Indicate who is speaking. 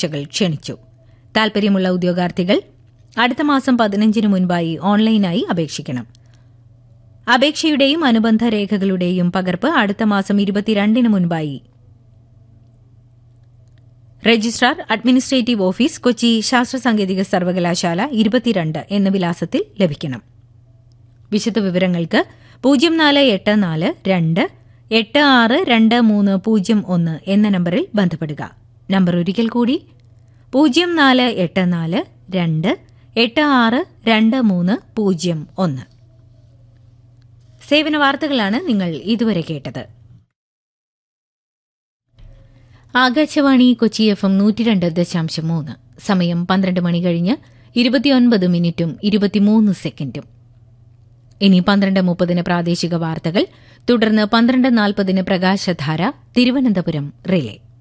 Speaker 1: അപേക്ഷകൾ ക്ഷണിച്ചു താൽപര്യമുള്ള ഉദ്യോഗാർത്ഥികൾ അടുത്ത മാസം പതിനഞ്ചിന് മുൻപായി ഓൺലൈനായി അപേക്ഷിക്കണം അപേക്ഷയുടെയും അനുബന്ധ രേഖകളുടെയും പകർപ്പ് അടുത്ത മാസം ഇരുപത്തിരണ്ടിന് മുൻപായി രജിസ്ട്രാർ അഡ്മിനിസ്ട്രേറ്റീവ് ഓഫീസ് കൊച്ചി ശാസ്ത്ര സാങ്കേതിക സർവകലാശാല ഇരുപത്തിരണ്ട് എന്ന വിലാസത്തിൽ ലഭിക്കണം വിശദവിവരങ്ങൾക്ക് പൂജ്യം നാല് എട്ട് നാല് രണ്ട് എട്ട് ആറ് രണ്ട് മൂന്ന് പൂജ്യം ഒന്ന് എന്ന നമ്പറിൽ ബന്ധപ്പെടുക നമ്പർ ഒരിക്കൽ കൂടി പൂജ്യം നാല് എട്ട് നാല് രണ്ട് എട്ട് ആറ് രണ്ട് മൂന്ന് പൂജ്യം ഒന്ന് സേവന വാർത്തകളാണ് നിങ്ങൾ ഇതുവരെ കേട്ടത് ആകാശവാണി കൊച്ചി എഫ് എം നൂറ്റിരണ്ട് ദശാംശം മൂന്ന് സമയം പന്ത്രണ്ട് മണി കഴിഞ്ഞ് ഇരുപത്തിയൊൻപത് മിനിറ്റും ഇരുപത്തിമൂന്ന് സെക്കൻഡും ഇനി പന്ത്രണ്ട് മുപ്പതിന് പ്രാദേശിക വാർത്തകൾ തുടർന്ന് പന്ത്രണ്ട് നാൽപ്പതിന് പ്രകാശധാര തിരുവനന്തപുരം റിലേ